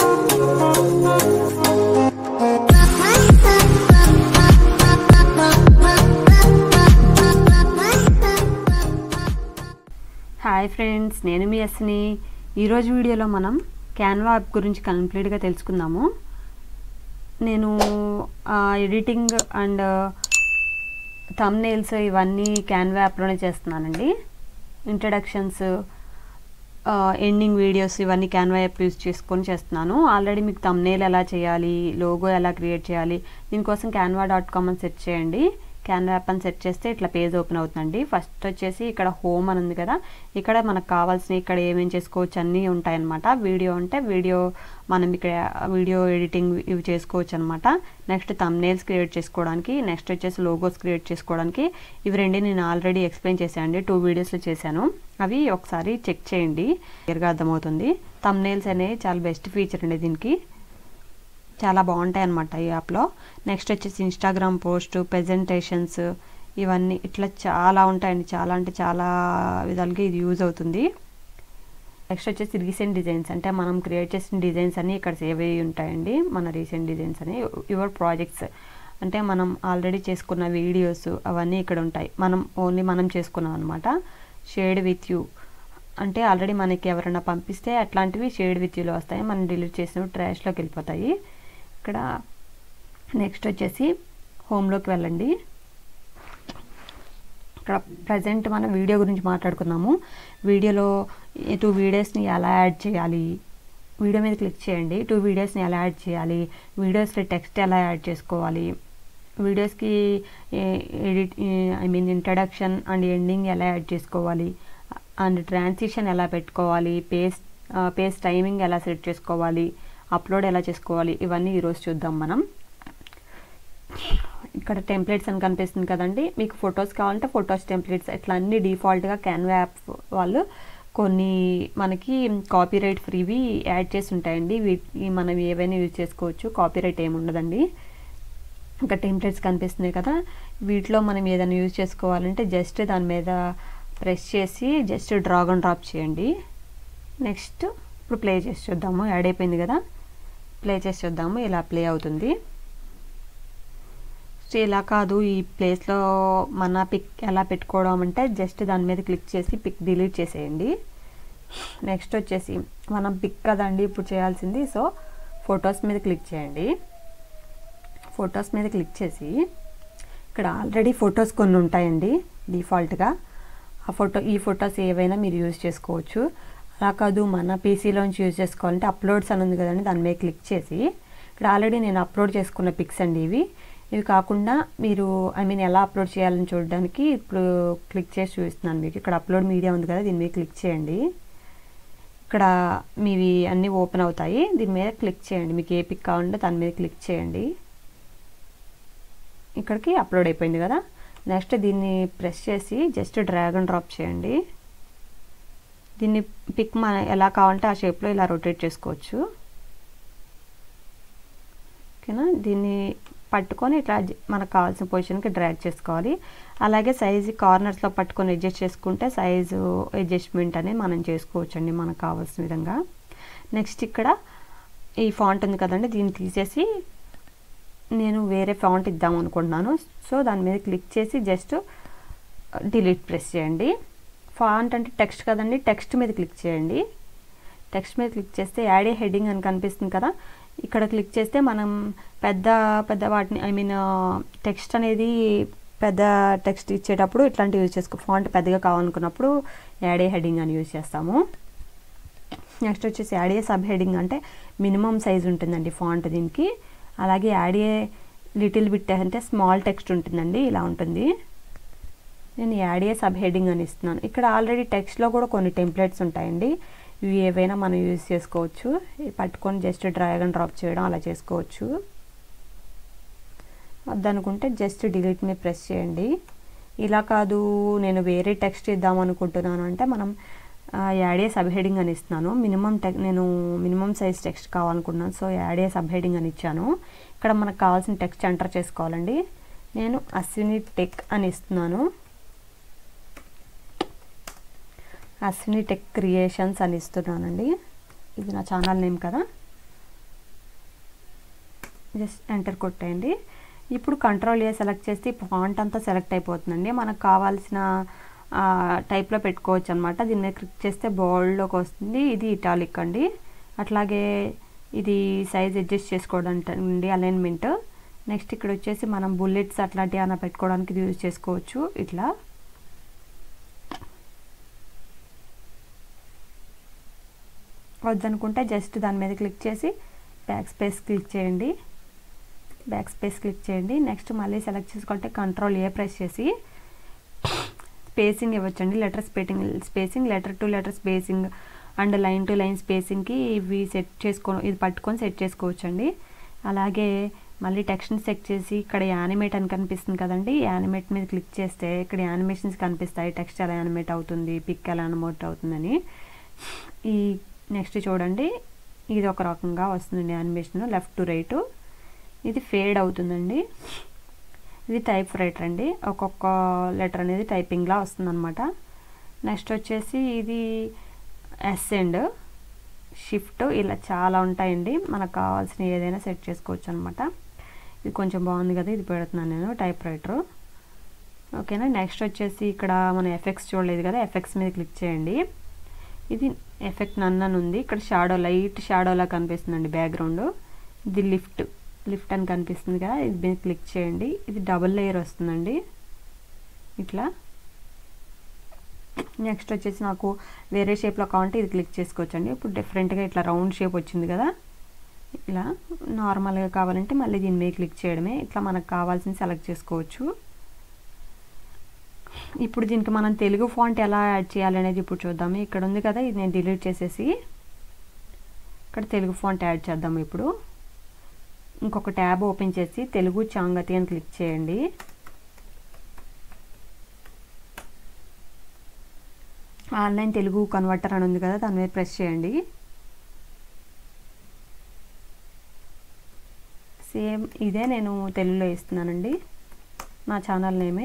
Hi friends నేను మీ ఎస్ని ఈరోజు వీడియోలో మనం క్యాన్వా యాప్ గురించి కంప్లీట్గా తెలుసుకుందాము నేను ఎడిటింగ్ అండ్ థంబ్నెయిల్స్ ఇవన్నీ క్యాన్వా యాప్లోనే చేస్తున్నానండి ఇంట్రడక్షన్స్ ఎండింగ్ వీడియోస్ ఇవన్నీ క్యాన్వా యాప్ యూజ్ చేసుకొని చేస్తున్నాను ఆల్రెడీ మీకు థంబ్నెయిల్ ఎలా చేయాలి లోగో ఎలా క్రియేట్ చేయాలి దీనికోసం క్యాన్వా డాట్ కామ్ అని సెర్చ్ చేయండి క్యాన్వా యాప్ అని సెర్చ్ చేస్తే ఇట్లా పేజ్ ఓపెన్ అవుతుందండి ఫస్ట్ వచ్చేసి ఇక్కడ హోమ్ అని ఉంది కదా ఇక్కడ మనకు కావాల్సిన ఇక్కడ ఏమేం చేసుకోవచ్చు అన్నీ ఉంటాయన్నమాట వీడియో అంటే వీడియో మనం ఇక్కడ వీడియో ఎడిటింగ్ ఇవి చేసుకోవచ్చు అనమాట నెక్స్ట్ తమ్నేల్స్ క్రియేట్ చేసుకోవడానికి నెక్స్ట్ వచ్చేసి లోగోస్ క్రియేట్ చేసుకోవడానికి ఇవి రెండు నేను ఆల్రెడీ ఎక్స్ప్లెయిన్ చేశానండి టూ వీడియోస్లో చేశాను అవి ఒకసారి చెక్ చేయండి క్లియర్గా అర్థమవుతుంది తమ్నేల్స్ అనేవి చాలా బెస్ట్ ఫీచర్ అండి దీనికి చాలా బాగుంటాయి అన్నమాట ఈ యాప్లో నెక్స్ట్ వచ్చేసి ఇన్స్టాగ్రామ్ పోస్ట్ ప్రజెంటేషన్స్ ఇవన్నీ ఇట్లా చాలా ఉంటాయండి చాలా అంటే చాలా విధాలుగా ఇది యూజ్ అవుతుంది నెక్స్ట్ వచ్చేసి రీసెంట్ డిజైన్స్ అంటే మనం క్రియేట్ చేసిన డిజైన్స్ అన్నీ ఇక్కడ సేవ్ అయ్యి ఉంటాయండి మన రీసెంట్ డిజైన్స్ అని యువర్ ప్రాజెక్ట్స్ అంటే మనం ఆల్రెడీ చేసుకున్న వీడియోస్ అవన్నీ ఇక్కడ ఉంటాయి మనం ఓన్లీ మనం చేసుకున్నాం అనమాట షేడ్ విత్ యూ అంటే ఆల్రెడీ మనకి ఎవరైనా పంపిస్తే అట్లాంటివి షేడ్ విత్ యూలో వస్తాయి మనం డిలీట్ చేసినవి ట్రాష్లోకి వెళ్ళిపోతాయి ఇక్కడ నెక్స్ట్ వచ్చేసి హోమ్లోకి వెళ్ళండి ఇక్కడ ప్రజెంట్ మనం వీడియో గురించి మాట్లాడుకున్నాము వీడియోలో టూ వీడియోస్ని ఎలా యాడ్ చేయాలి వీడియో మీద క్లిక్ చేయండి టూ వీడియోస్ని ఎలా యాడ్ చేయాలి వీడియోస్లో టెక్స్ట్ ఎలా యాడ్ చేసుకోవాలి వీడియోస్కి edit I mean introduction and ending ఎలా యాడ్ చేసుకోవాలి అండ్ ట్రాన్సిషన్ ఎలా పెట్టుకోవాలి పేస్ పేస్ టైమింగ్ ఎలా సెట్ చేసుకోవాలి అప్లోడ్ ఎలా చేసుకోవాలి ఇవన్నీ ఈరోజు చూద్దాం మనం ఇక్కడ టెంప్లెట్స్ అని కనిపిస్తుంది కదండి మీకు ఫొటోస్ కావాలంటే ఫొటోస్ టెంప్లెట్స్ ఇట్లా అన్ని డిఫాల్ట్గా క్యాన్వా యాప్ వాళ్ళు కొన్ని మనకి కాపీరైట్ ఫ్రీవి యాడ్ చేసి ఉంటాయండి వీటి మనం ఏవైనా యూజ్ చేసుకోవచ్చు కాపీరైట్ ఏమి ఉండదండి ఇంకా టెంప్లెట్స్ కనిపిస్తున్నాయి కదా వీటిలో మనం ఏదైనా యూజ్ చేసుకోవాలంటే జస్ట్ దాని మీద ప్రెస్ చేసి జస్ట్ డ్రాగ్ అండ్ డ్రాప్ చేయండి నెక్స్ట్ ఇప్పుడు ప్లే చేసి చూద్దాము యాడ్ అయిపోయింది కదా ప్లే చేసి చూద్దాము ఇలా ప్లే అవుతుంది సో ఇలా కాదు ఈ ప్లేస్లో మన పిక్ ఎలా పెట్టుకోవడం అంటే జస్ట్ దాని మీద క్లిక్ చేసి పిక్ డిలీట్ చేసేయండి నెక్స్ట్ వచ్చేసి మనం పిక్ కదండి ఇప్పుడు చేయాల్సింది సో ఫొటోస్ మీద క్లిక్ చేయండి ఫొటోస్ మీద క్లిక్ చేసి ఇక్కడ ఆల్రెడీ ఫొటోస్ కొన్ని ఉంటాయండి డిఫాల్ట్గా ఆ ఫోటో ఈ ఫొటోస్ ఏవైనా మీరు యూజ్ చేసుకోవచ్చు అలా కాదు మన పీసీలోంచి యూజ్ చేసుకోవాలంటే అప్లోడ్స్ అని ఉంది కదండి దాని మీద క్లిక్ చేసి ఇక్కడ ఆల్రెడీ నేను అప్లోడ్ చేసుకున్న పిక్స్ అండి ఇవి ఇవి కాకుండా మీరు ఐ మీన్ ఎలా అప్లోడ్ చేయాలని చూడడానికి ఇప్పుడు క్లిక్ చేసి చూపిస్తున్నాను మీకు ఇక్కడ అప్లోడ్ మీడియా ఉంది కదా దీని మీద క్లిక్ చేయండి ఇక్కడ మీవి అన్నీ ఓపెన్ అవుతాయి దీని మీద క్లిక్ చేయండి మీకు ఏ పిక్ కావాలంటే దాని మీద క్లిక్ చేయండి ఇక్కడికి అప్లోడ్ అయిపోయింది కదా నెక్స్ట్ దీన్ని ప్రెస్ చేసి జస్ట్ డ్రాగ్ అండ్ డ్రాప్ చేయండి దీన్ని పిక్ మన ఎలా కావాలంటే ఆ షేప్లో ఇలా రొటేట్ చేసుకోవచ్చు ఓకేనా దీన్ని పట్టుకొని ఇట్లా మనకు కావాల్సిన పొజిషన్కి డ్రాగ్ చేసుకోవాలి అలాగే సైజు కార్నర్స్లో పట్టుకొని అడ్జస్ట్ చేసుకుంటే సైజు అడ్జస్ట్మెంట్ అనేది మనం చేసుకోవచ్చు అండి మనకు కావాల్సిన విధంగా నెక్స్ట్ ఇక్కడ ఈ ఫాంట్ ఉంది కదండి దీన్ని తీసేసి నేను వేరే ఫాంట్ ఇద్దాం అనుకుంటున్నాను సో దాని మీద క్లిక్ చేసి జస్ట్ డిలీట్ ప్రెస్ చేయండి ఫాంట్ అంటే టెక్స్ట్ కదండి టెక్స్ట్ మీద క్లిక్ చేయండి టెక్స్ట్ మీద క్లిక్ చేస్తే యాడ్ ఏ హెడ్డింగ్ అని కనిపిస్తుంది కదా ఇక్కడ క్లిక్ చేస్తే మనం పెద్ద పెద్ద వాటిని ఐ మీన్ టెక్స్ట్ అనేది పెద్ద టెక్స్ట్ ఇచ్చేటప్పుడు ఇట్లాంటివి యూజ్ చేసుకో ఫాంట్ పెద్దగా కావాలనుకున్నప్పుడు యాడ్ ఏ హెడ్డింగ్ అని యూజ్ చేస్తాము నెక్స్ట్ వచ్చేసి యాడ్ ఏ సబ్ హెడ్డింగ్ అంటే మినిమం సైజ్ ఉంటుందండి ఫాంట్ దీనికి అలాగే యాడ్ ఏ లిటిల్ బిట్ అంటే స్మాల్ టెక్స్ట్ ఉంటుందండి ఇలా ఉంటుంది నేను యాడ్ ఏ సబ్ హెడ్డింగ్ అని ఇస్తున్నాను ఇక్కడ ఆల్రెడీ టెక్స్ట్లో కూడా కొన్ని టెంప్లెట్స్ ఉంటాయండి ఇవి ఏవైనా మనం యూజ్ చేసుకోవచ్చు పట్టుకొని జస్ట్ డ్రాగ్ అండ్ డ్రాప్ చేయడం అలా చేసుకోవచ్చు వద్దనుకుంటే జస్ట్ డిలీట్ మీద ప్రెస్ చేయండి ఇలా కాదు నేను వేరే టెక్స్ట్ ఇద్దాం అనుకుంటున్నాను అంటే మనం యాడే సబ్ హెడింగ్ అని ఇస్తున్నాను మినిమం టెక్ నేను మినిమం సైజ్ టెక్స్ట్ కావాలనుకున్నాను సో యాడే సబ్ హెడింగ్ అని ఇచ్చాను ఇక్కడ మనకు కావాల్సిన టెక్స్ట్ ఎంటర్ చేసుకోవాలండి నేను అశ్విని టెక్ అని ఇస్తున్నాను అశ్విని టెక్ క్రియేషన్స్ అని ఇస్తున్నానండి ఇది నా ఛానల్ నేమ్ కదా జస్ట్ ఎంటర్ కొట్టేయండి ఇప్పుడు కంట్రోల్ ఏ సెలెక్ట్ చేస్తే ఫాంట్ అంతా సెలెక్ట్ అయిపోతుందండి మనకు కావాల్సిన టైప్లో పెట్టుకోవచ్చు అనమాట దీని మీద క్లిక్ చేస్తే బోల్డ్లోకి వస్తుంది ఇది ఇటాలిక్ అండి అట్లాగే ఇది సైజ్ అడ్జస్ట్ చేసుకోవడానికి అండి అలైన్మెంట్ నెక్స్ట్ ఇక్కడ వచ్చేసి మనం బుల్లెట్స్ అట్లాంటివి అన్న పెట్టుకోవడానికి ఇది యూజ్ చేసుకోవచ్చు ఇట్లా వద్దనుకుంటే జస్ట్ దాని మీద క్లిక్ చేసి బ్యాక్ స్పేస్ క్లిక్ చేయండి బ్యాక్ స్పేస్ క్లిక్ చేయండి నెక్స్ట్ మళ్ళీ సెలెక్ట్ చేసుకుంటే కంట్రోల్ ఏ ప్రెస్ చేసి స్పేసింగ్ ఇవ్వచ్చండి letter spacing spacing letter to letter spacing and line to line స్పేసింగ్కి ఇవి సెట్ చేసుకో ఇది పట్టుకొని సెట్ చేసుకోవచ్చండి అలాగే మళ్ళీ టెక్స్ట్ని సెట్ చేసి ఇక్కడ యానిమేట్ అని కనిపిస్తుంది కదండి యానిమేట్ మీద క్లిక్ చేస్తే ఇక్కడ యానిమేషన్స్ కనిపిస్తాయి టెక్స్ట్ ఎలా యానిమేట్ అవుతుంది పిక్ ఎలా యానిమేట్ అవుతుందని ఈ నెక్స్ట్ చూడండి ఇది ఒక రకంగా వస్తుందండి యానిమేషన్ లెఫ్ట్ టు రైట్ ఇది ఫేడ్ అవుతుందండి ఇది టైప్ రైటర్ అండి ఒక్కొక్క లెటర్ అనేది టైపింగ్లా వస్తుందన్నమాట నెక్స్ట్ వచ్చేసి ఇది ఎస్ అండ్ షిఫ్ట్ ఇలా చాలా ఉంటాయండి మనకు కావాల్సిన ఏదైనా సెట్ చేసుకోవచ్చు అనమాట ఇది కొంచెం బాగుంది కదా ఇది పెడుతున్నాను నేను టైప్ రైటర్ ఓకేనా నెక్స్ట్ వచ్చేసి ఇక్కడ మన ఎఫెక్ట్స్ చూడలేదు కదా ఎఫెక్ట్స్ మీద క్లిక్ చేయండి ఇది ఎఫెక్ట్ నన్ అని ఉంది ఇక్కడ షాడో లైట్ షాడోలా కనిపిస్తుందండి బ్యాక్గ్రౌండ్ ఇది లిఫ్ట్ లిఫ్ట్ అని కనిపిస్తుంది కదా ఇది మీద క్లిక్ చేయండి ఇది డబుల్ లేయర్ వస్తుందండి ఇట్లా నెక్స్ట్ వచ్చేసి నాకు వేరే షేప్లో కావాలంటే ఇది క్లిక్ చేసుకోవచ్చండి ఇప్పుడు డిఫరెంట్గా ఇట్లా రౌండ్ షేప్ వచ్చింది కదా ఇలా నార్మల్గా కావాలంటే మళ్ళీ దీని మీద క్లిక్ చేయడమే ఇట్లా మనకు కావాల్సింది సెలెక్ట్ చేసుకోవచ్చు ఇప్పుడు దీనికి మనం తెలుగు ఫాంట్ ఎలా యాడ్ చేయాలనేది ఇప్పుడు చూద్దాము ఇక్కడ ఉంది కదా ఇది నేను డిలీట్ చేసేసి ఇక్కడ తెలుగు ఫాంట్ యాడ్ చేద్దాము ఇప్పుడు ఇంకొక ట్యాబ్ ఓపెన్ చేసి తెలుగు చాంగతి అని క్లిక్ చేయండి ఆన్లైన్ తెలుగు కన్వర్టర్ అని ఉంది కదా దాని మీద ప్రెస్ చేయండి సేమ్ ఇదే నేను తెలుగులో ఇస్తున్నానండి నా ఛానల్ నేమే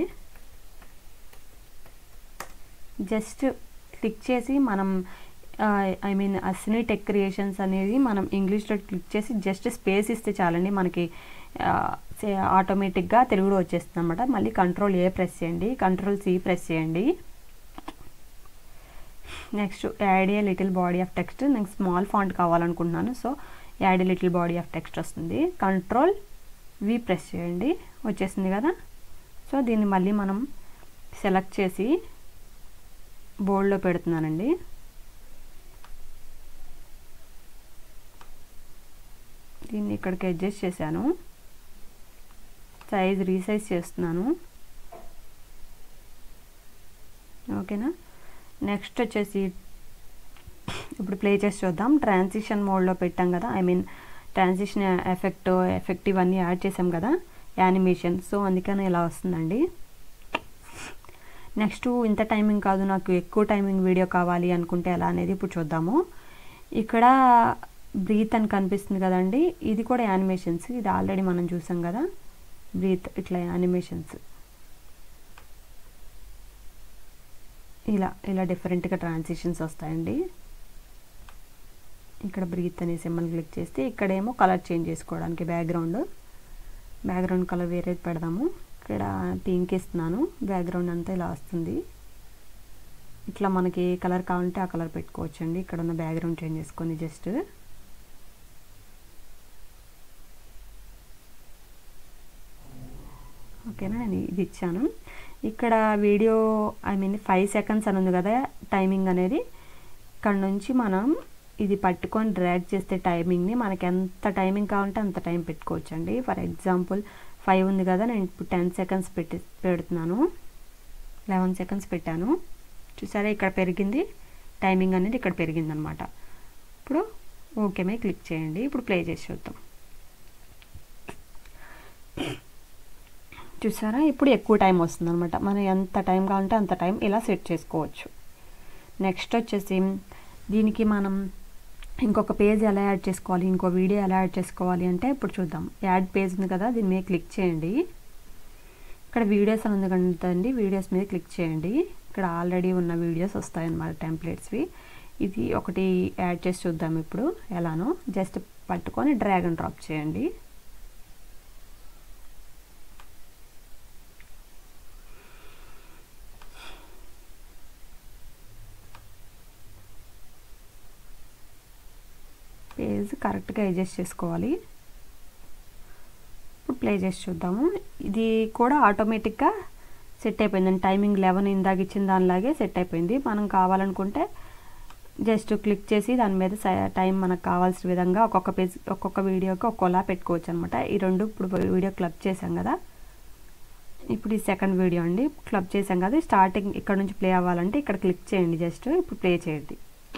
జస్ట్ క్లిక్ చేసి మనం ఐ మీన్ అస్ని టెక్ క్రియేషన్స్ అనేది మనం ఇంగ్లీష్లో క్లిక్ చేసి జస్ట్ స్పేస్ ఇస్తే చాలండి మనకి ఆటోమేటిక్గా తెలుగులో వచ్చేస్తుంది అనమాట మళ్ళీ కంట్రోల్ ఏ ప్రెస్ చేయండి కంట్రోల్ సి ప్రెస్ చేయండి next add a little body of text next small font కావాలనుకుంటున్నాను so add a little body of text వస్తుంది కంట్రోల్ వి ప్రెస్ చేయండి వచ్చేసింది కదా సో దీన్ని మళ్ళీ మనం సెలెక్ట్ చేసి బోర్డ్లో పెడుతున్నానండి దీన్ని ఇక్కడికి అడ్జస్ట్ చేశాను సైజ్ రీసైజ్ చేస్తున్నాను ఓకేనా నెక్స్ట్ వచ్చేసి ఇప్పుడు ప్లే చేసి చూద్దాం ట్రాన్సిషన్ మోడ్లో పెట్టాం కదా I mean transition effect effect ఇవన్నీ యాడ్ చేసాం కదా యానిమేషన్ సో అందుకని ఇలా వస్తుందండి నెక్స్ట్ ఇంత టైమింగ్ కాదు నాకు ఎక్కువ టైమింగ్ వీడియో కావాలి అనుకుంటే ఎలా అనేది ఇప్పుడు చూద్దాము ఇక్కడ బ్రీత్ అని కనిపిస్తుంది కదండి ఇది కూడా యానిమేషన్స్ ఇది ఆల్రెడీ మనం చూసాం కదా బ్రీత్ ఇట్లా యానిమేషన్స్ ఇలా ఇలా డిఫరెంట్గా ట్రాన్సిషన్స్ వస్తాయండి ఇక్కడ బ్రీత్ అనే సింబల్ క్లిక్ చేస్తే ఇక్కడేమో కలర్ చేంజ్ చేసుకోవడానికి బ్యాక్గ్రౌండ్ బ్యాక్గ్రౌండ్ కలర్ వేరేది పెడదాము ఇక్కడ పింక్ ఇస్తున్నాను బ్యాక్గ్రౌండ్ అంతా ఇలా వస్తుంది ఇట్లా మనకి ఏ కలర్ కావాలంటే ఆ కలర్ పెట్టుకోవచ్చండి ఇక్కడ ఉన్న బ్యాక్గ్రౌండ్ చేంజ్ చేసుకొని జస్ట్ ఓకేనా నేను ఇది ఇచ్చాను ఇక్కడ video I mean five seconds అని ఉంది కదా టైమింగ్ అనేది ఇక్కడ నుంచి మనం ఇది పట్టుకొని డ్రాగ్ చేస్తే టైమింగ్ని మనకి ఎంత టైమింగ్ కావాలంటే అంత టైం పెట్టుకోవచ్చు అండి ఫర్ ఎగ్జాంపుల్ ఫైవ్ ఉంది కదా నేను ఇప్పుడు టెన్ సెకండ్స్ పెట్టి పెడుతున్నాను లెవెన్ సెకండ్స్ పెట్టాను చూసారా ఇక్కడ పెరిగింది టైమింగ్ అనేది ఇక్కడ పెరిగింది అనమాట ఇప్పుడు ఓకే మీద క్లిక్ చేయండి ఇప్పుడు ప్లే చేసి చూద్దాం చూసారా ఇప్పుడు ఎక్కువ టైం వస్తుంది అనమాట మనం ఎంత టైం కావాలంటే అంత టైం ఇలా సెట్ చేసుకోవచ్చు నెక్స్ట్ వచ్చేసి దీనికి మనం ఇంకొక పేజ్ ఎలా యాడ్ చేసుకోవాలి ఇంకో వీడియో ఎలా యాడ్ చేసుకోవాలి అంటే ఇప్పుడు చూద్దాం యాడ్ పేజ్ ఉంది కదా దీని మీద క్లిక్ చేయండి ఇక్కడ వీడియోస్ అని ఉంది కదండి వీడియోస్ మీద క్లిక్ చేయండి ఇక్కడ ఆల్రెడీ ఉన్న వీడియోస్ వస్తాయన్నమాట టెంప్లెట్స్వి ఇది ఒకటి యాడ్ చేసి చూద్దాం ఇప్పుడు ఎలానో జస్ట్ పట్టుకొని డ్రాగ్ అండ్ డ్రాప్ చేయండి సైజ్ కరెక్ట్గా అడ్జస్ట్ చేసుకోవాలి ఇప్పుడు ప్లే చేసి చూద్దాము ఇది కూడా ఆటోమేటిక్గా సెట్ అయిపోయింది టైమింగ్ లెవెన్ ఇందాక ఇచ్చిన దానిలాగే సెట్ అయిపోయింది మనం కావాలనుకుంటే జస్ట్ క్లిక్ చేసి దాని మీద టైం మనకు కావాల్సిన విధంగా ఒక్కొక్క పేజ్ ఒక్కొక్క వీడియోకి ఒక్కోలా పెట్టుకోవచ్చు అనమాట ఈ రెండు ఇప్పుడు వీడియో క్లబ్ చేసాం కదా ఇప్పుడు ఈ సెకండ్ వీడియో అండి క్లబ్ చేసాం కదా స్టార్టింగ్ ఇక్కడ నుంచి ప్లే అవ్వాలంటే ఇక్కడ క్లిక్ చేయండి జస్ట్ ఇప్పుడు ప్లే చేయండి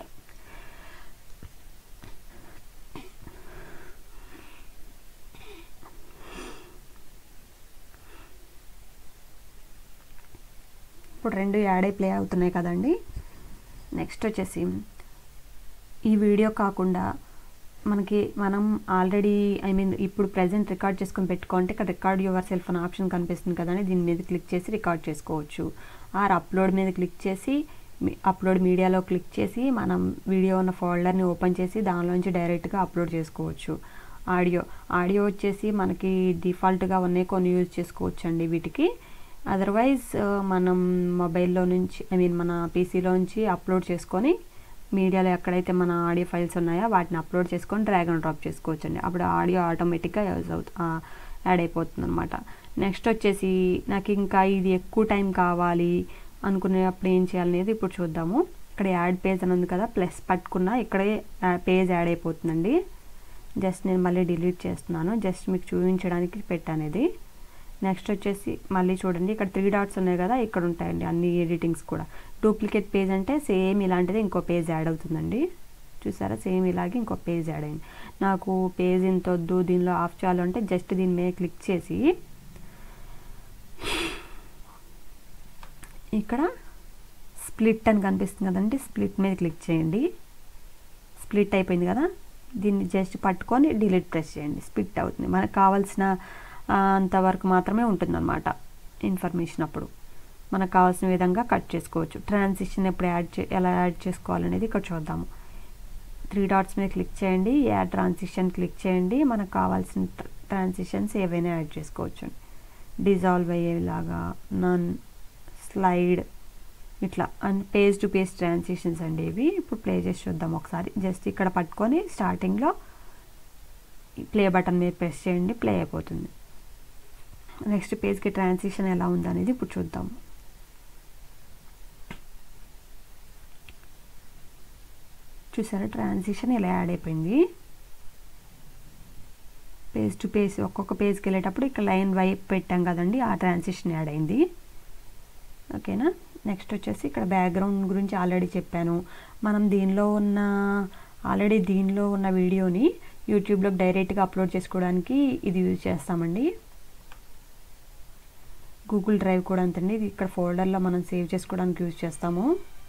ఇప్పుడు రెండు యాడ్ అయి ప్లే అవుతున్నాయి కదండి నెక్స్ట్ వచ్చేసి ఈ వీడియో కాకుండా మనకి మనం ఆల్రెడీ ఐ మీన్ ఇప్పుడు ప్రజెంట్ రికార్డ్ చేసుకొని పెట్టుకుంటే ఇక్కడ రికార్డ్ యువర్ సెల్ఫ్ అనే ఆప్షన్ కనిపిస్తుంది కదండి దీని మీద క్లిక్ చేసి రికార్డ్ చేసుకోవచ్చు ఆర్ అప్లోడ్ మీద క్లిక్ చేసి అప్లోడ్ మీడియాలో క్లిక్ చేసి మనం వీడియో ఉన్న ఫోల్డర్ని ఓపెన్ చేసి దానిలోంచి డైరెక్ట్గా అప్లోడ్ చేసుకోవచ్చు ఆడియో ఆడియో వచ్చేసి మనకి డిఫాల్ట్గా ఉన్నాయి కొన్ని యూజ్ చేసుకోవచ్చు అండి వీటికి అదర్వైజ్ మనం మొబైల్లో నుంచి ఐ మీన్ మన పీసీలోంచి అప్లోడ్ చేసుకొని మీడియాలో ఎక్కడైతే మన ఆడియో ఫైల్స్ ఉన్నాయో వాటిని అప్లోడ్ చేసుకొని డ్రాగ్ అండ్ డ్రాప్ చేసుకోవచ్చు అండి అప్పుడు ఆడియో ఆటోమేటిక్గా యూజ్ అవుతు యాడ్ అయిపోతుంది అనమాట నెక్స్ట్ వచ్చేసి నాకు ఇంకా ఇది ఎక్కువ టైం కావాలి అనుకునేటప్పుడు ఏం చేయాలనేది ఇప్పుడు చూద్దాము ఇక్కడ యాడ్ పేజ్ అని ఉంది కదా ప్లస్ పట్టుకున్న ఇక్కడే పేజ్ యాడ్ అయిపోతుందండి జస్ట్ నేను మళ్ళీ డిలీట్ చేస్తున్నాను జస్ట్ మీకు చూపించడానికి పెట్టాను ఇది నెక్స్ట్ వచ్చేసి మళ్ళీ చూడండి ఇక్కడ త్రీ డాట్స్ ఉన్నాయి కదా ఇక్కడ ఉంటాయండి అన్ని ఎడిటింగ్స్ కూడా డూప్లికేట్ పేజ్ అంటే సేమ్ ఇలాంటిది ఇంకో పేజ్ యాడ్ అవుతుందండి చూసారా సేమ్ ఇలాగే ఇంకో పేజ్ యాడ్ అయింది నాకు పేజ్ ఇంత వద్దు దీనిలో ఆఫ్ చేయాలంటే జస్ట్ దీని మీద క్లిక్ చేసి ఇక్కడ స్ప్లిట్ అని కనిపిస్తుంది కదండి స్ప్లిట్ మీద క్లిక్ చేయండి స్ప్లిట్ అయిపోయింది కదా దీన్ని జస్ట్ పట్టుకొని డిలీట్ ప్రెస్ చేయండి స్ప్లిట్ అవుతుంది మనకు కావాల్సిన అంతవరకు మాత్రమే ఉంటుందన్నమాట ఇన్ఫర్మేషన్ అప్పుడు మనకు కావాల్సిన విధంగా కట్ చేసుకోవచ్చు ట్రాన్సిషన్ ఎప్పుడు యాడ్ చే ఎలా యాడ్ చేసుకోవాలనేది ఇక్కడ చూద్దాము త్రీ డాట్స్ మీద క్లిక్ చేయండి యాడ్ ట్రాన్సిషన్ క్లిక్ చేయండి మనకు కావాల్సిన ట్రాన్సిషన్స్ ఏవైనా యాడ్ చేసుకోవచ్చు డిజాల్వ్ అయ్యేలాగా నన్ స్లైడ్ ఇట్లా and page to page transitions అండి ఇవి ఇప్పుడు ప్లే చేసి చూద్దాం ఒకసారి జస్ట్ ఇక్కడ పట్టుకొని స్టార్టింగ్లో ప్లే బటన్ మీద ప్రెస్ చేయండి ప్లే అయిపోతుంది నెక్స్ట్ పేజ్కి ట్రాన్సిషన్ ఎలా ఉందనేది ఇప్పుడు చూద్దాం చూసారా ట్రాన్సిషన్ ఇలా యాడ్ అయిపోయింది పేజ్ టు పేజ్ ఒక్కొక్క పేజ్కి వెళ్ళేటప్పుడు ఇక్కడ లైన్ వైపు పెట్టాం కదండి ఆ ట్రాన్సిషన్ యాడ్ అయింది ఓకేనా నెక్స్ట్ వచ్చేసి ఇక్కడ బ్యాక్గ్రౌండ్ గురించి ఆల్రెడీ చెప్పాను మనం దీనిలో ఉన్న ఆల్రెడీ దీనిలో ఉన్న వీడియోని యూట్యూబ్లో డైరెక్ట్గా అప్లోడ్ చేసుకోవడానికి ఇది యూజ్ చేస్తామండి గూగుల్ డ్రైవ్ కూడా అంతండి ఇది ఇక్కడ ఫోల్డర్లో మనం సేవ్ చేసుకోవడానికి యూజ్ చేస్తాము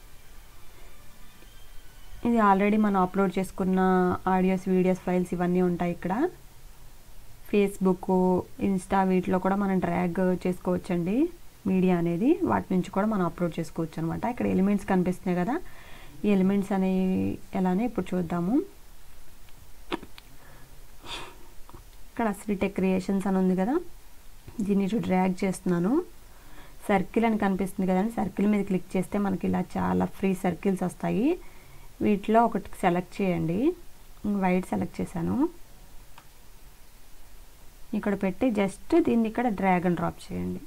ఇది ఆల్రెడీ మనం అప్లోడ్ చేసుకున్న ఆడియోస్ వీడియోస్ ఫైల్స్ ఇవన్నీ ఉంటాయి ఇక్కడ ఫేస్బుక్ ఇన్స్టా వీటిలో కూడా మనం డ్రాగ్ చేసుకోవచ్చండి మీడియా అనేది వాటి నుంచి కూడా మనం అప్లోడ్ చేసుకోవచ్చు అనమాట ఇక్కడ ఎలిమెంట్స్ కనిపిస్తున్నాయి కదా ఈ ఎలిమెంట్స్ అనేవి ఎలానే ఇప్పుడు చూద్దాము ఇక్కడ అసలు క్రియేషన్స్ అని ఉంది కదా దీన్ని ఇటు డ్రాగ్ చేస్తున్నాను సర్కిల్ అని కనిపిస్తుంది కదండి సర్కిల్ మీద క్లిక్ చేస్తే మనకి ఇలా చాలా ఫ్రీ సర్కిల్స్ వస్తాయి వీటిలో ఒకటి సెలెక్ట్ చేయండి వైట్ సెలెక్ట్ చేశాను ఇక్కడ పెట్టి జస్ట్ దీన్ని ఇక్కడ డ్రాగ్ అండ్ డ్రాప్ చేయండి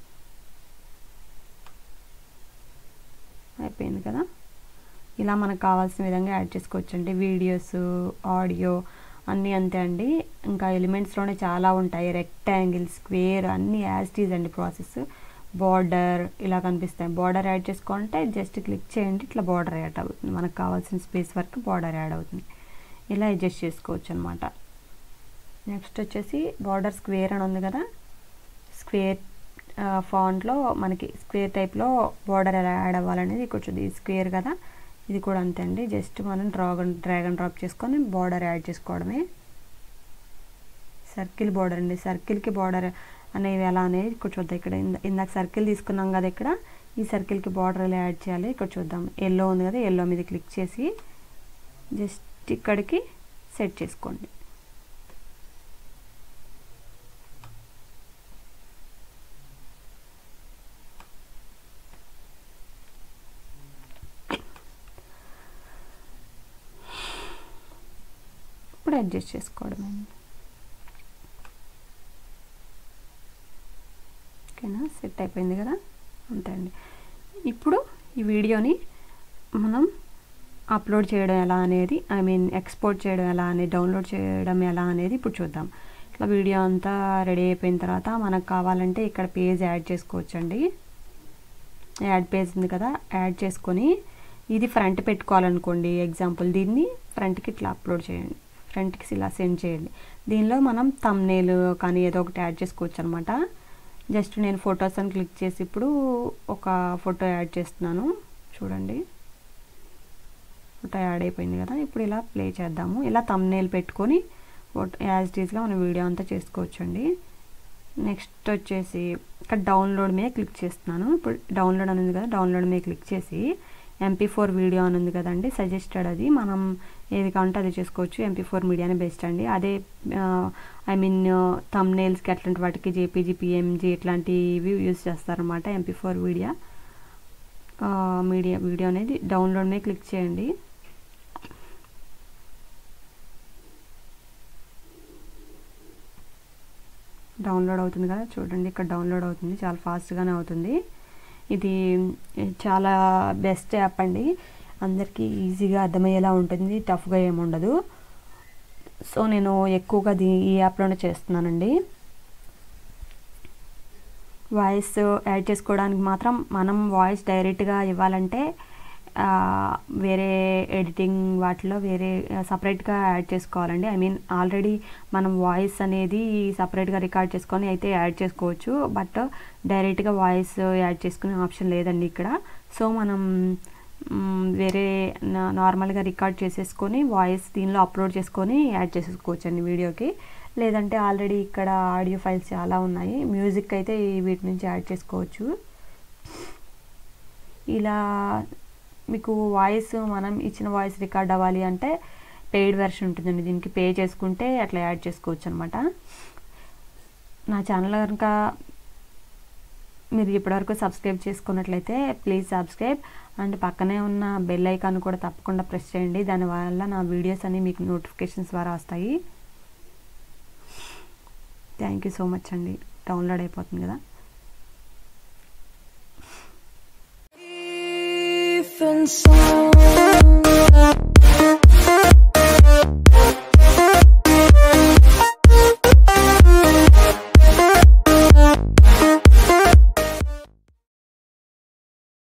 అయిపోయింది కదా ఇలా మనకు కావాల్సిన విధంగా యాడ్ చేసుకోవచ్చండి వీడియోస్ ఆడియో అన్నీ అంతే అండి ఇంకా ఎలిమెంట్స్లోనే చాలా ఉంటాయి రెక్టాంగిల్ స్క్వేర్ అన్నీ యాస్టీజ్ అండి ప్రాసెస్ బార్డర్ ఇలా కనిపిస్తాయి బార్డర్ యాడ్ చేసుకోవాలంటే జస్ట్ క్లిక్ చేయండి ఇట్లా బార్డర్ యాడ్ అవుతుంది మనకు కావాల్సిన స్పేస్ వరకు బార్డర్ యాడ్ అవుతుంది ఇలా అడ్జస్ట్ చేసుకోవచ్చు అనమాట నెక్స్ట్ వచ్చేసి బార్డర్ స్క్వేర్ అని ఉంది కదా స్క్వేర్ ఫాంట్లో మనకి స్క్వేర్ టైప్లో బార్డర్ ఎలా యాడ్ అవ్వాలనేది కొంచెం ఇది స్క్వేర్ కదా ఇది కూడా అంతే అండి జస్ట్ మనం డ్రాగన్ డ్రాగన్ డ్రాప్ చేసుకొని బార్డర్ యాడ్ చేసుకోవడమే సర్కిల్ బార్డర్ అండి సర్కిల్కి బార్డర్ అనేవి ఎలా అనేది ఇక్కడ చూద్దాం ఇక్కడ ఇందాక సర్కిల్ తీసుకున్నాం కదా ఇక్కడ ఈ సర్కిల్కి బార్డర్ ఎలా యాడ్ చేయాలి ఇక్కడ చూద్దాం ఎల్లో ఉంది కదా ఎల్లో మీద క్లిక్ చేసి జస్ట్ ఇక్కడికి సెట్ చేసుకోండి ఇప్పుడు ఇప్పుడు అడ్జస్ట్ చేసుకోవడమే ఓకేనా సెట్ అయిపోయింది కదా అంతే అండి ఇప్పుడు ఈ వీడియోని మనం అప్లోడ్ చేయడం ఎలా అనేది ఐ మీన్ ఎక్స్పోర్ట్ చేయడం ఎలా అనేది డౌన్లోడ్ చేయడం ఎలా అనేది ఇప్పుడు చూద్దాం ఇట్లా వీడియో అంతా రెడీ అయిపోయిన తర్వాత మనకు కావాలంటే ఇక్కడ పేజ్ యాడ్ చేసుకోవచ్చండి యాడ్ పేజ్ ఉంది కదా యాడ్ చేసుకొని ఇది ఫ్రంట్ పెట్టుకోవాలనుకోండి ఎగ్జాంపుల్ దీన్ని ఫ్రంట్కి ఇట్లా అప్లోడ్ చేయండి ఫ్రంట్కి ఇలా సెండ్ చేయండి దీనిలో మనం తమ్నేల్ కానీ ఏదో ఒకటి యాడ్ చేసుకోవచ్చు అనమాట జస్ట్ నేను ఫొటోస్ అని క్లిక్ చేసి ఇప్పుడు ఒక ఫోటో యాడ్ చేస్తున్నాను చూడండి ఫోటో యాడ్ అయిపోయింది కదా ఇప్పుడు ఇలా ప్లే చేద్దాము ఇలా తమ్నేల్ పెట్టుకొని ఫోటో యాజ్ టీజ్గా మనం వీడియో అంతా చేసుకోవచ్చండి నెక్స్ట్ వచ్చేసి ఇక్కడ డౌన్లోడ్ మీద క్లిక్ చేస్తున్నాను ఇప్పుడు డౌన్లోడ్ అని ఉంది కదా డౌన్లోడ్ మీద క్లిక్ చేసి ఎంపీ ఫోర్ వీడియో అని ఉంది కదండి సజెస్టెడ్ అది మనం ఏది కావాలంటే అది చేసుకోవచ్చు ఎంపీ ఫోర్ మీడియానే బెస్ట్ అండి అదే ఐ మీన్ తమ్నేల్స్కి అట్లాంటి వాటికి జేపీజీ పిఎంజీ ఇట్లాంటివి యూజ్ చేస్తారనమాట MP four video media video అనేది డౌన్లోడ్ మీద క్లిక్ చేయండి డౌన్లోడ్ అవుతుంది కదా చూడండి ఇక్కడ డౌన్లోడ్ అవుతుంది చాలా ఫాస్ట్గానే అవుతుంది ఇది చాలా బెస్ట్ యాప్ అండి అందరికీ ఈజీగా అర్థమయ్యేలా ఉంటుంది టఫ్గా ఏముండదు సో నేను ఎక్కువగా దీ ఈ యాప్లోనే చేస్తున్నానండి వాయిస్ యాడ్ చేసుకోవడానికి మాత్రం మనం వాయిస్ డైరెక్ట్గా ఇవ్వాలంటే వేరే ఎడిటింగ్ వాటిలో వేరే సపరేట్గా యాడ్ చేసుకోవాలండి ఐ మీన్ ఆల్రెడీ మనం వాయిస్ అనేది సపరేట్గా రికార్డ్ చేసుకొని అయితే యాడ్ చేసుకోవచ్చు బట్ డైరెక్ట్గా వాయిస్ యాడ్ చేసుకునే ఆప్షన్ లేదండి ఇక్కడ సో మనం వేరే నార్మల్గా రికార్డ్ చేసేసుకొని వాయిస్ దీనిలో అప్లోడ్ చేసుకొని యాడ్ చేసేసుకోవచ్చు అండి వీడియోకి లేదంటే ఆల్రెడీ ఇక్కడ ఆడియో ఫైల్స్ చాలా ఉన్నాయి మ్యూజిక్ అయితే వీటి నుంచి యాడ్ చేసుకోవచ్చు ఇలా మీకు వాయిస్ మనం ఇచ్చిన వాయిస్ రికార్డ్ అవ్వాలి అంటే పెయిడ్ వెర్షన్ ఉంటుందండి దీనికి పే చేసుకుంటే అట్లా యాడ్ చేసుకోవచ్చు అనమాట నా ఛానల్ కనుక మీరు ఇప్పటివరకు సబ్స్క్రైబ్ చేసుకున్నట్లయితే ప్లీజ్ సబ్స్క్రైబ్ అండ్ పక్కనే ఉన్న బెల్ ఐకాన్ కూడా తప్పకుండా ప్రెస్ చేయండి దానివల్ల నా వీడియోస్ అన్ని మీకు నోటిఫికేషన్స్ ద్వారా వస్తాయి థ్యాంక్ యూ సో మచ్ అండి డౌన్లోడ్ అయిపోతుంది కదా Different sound.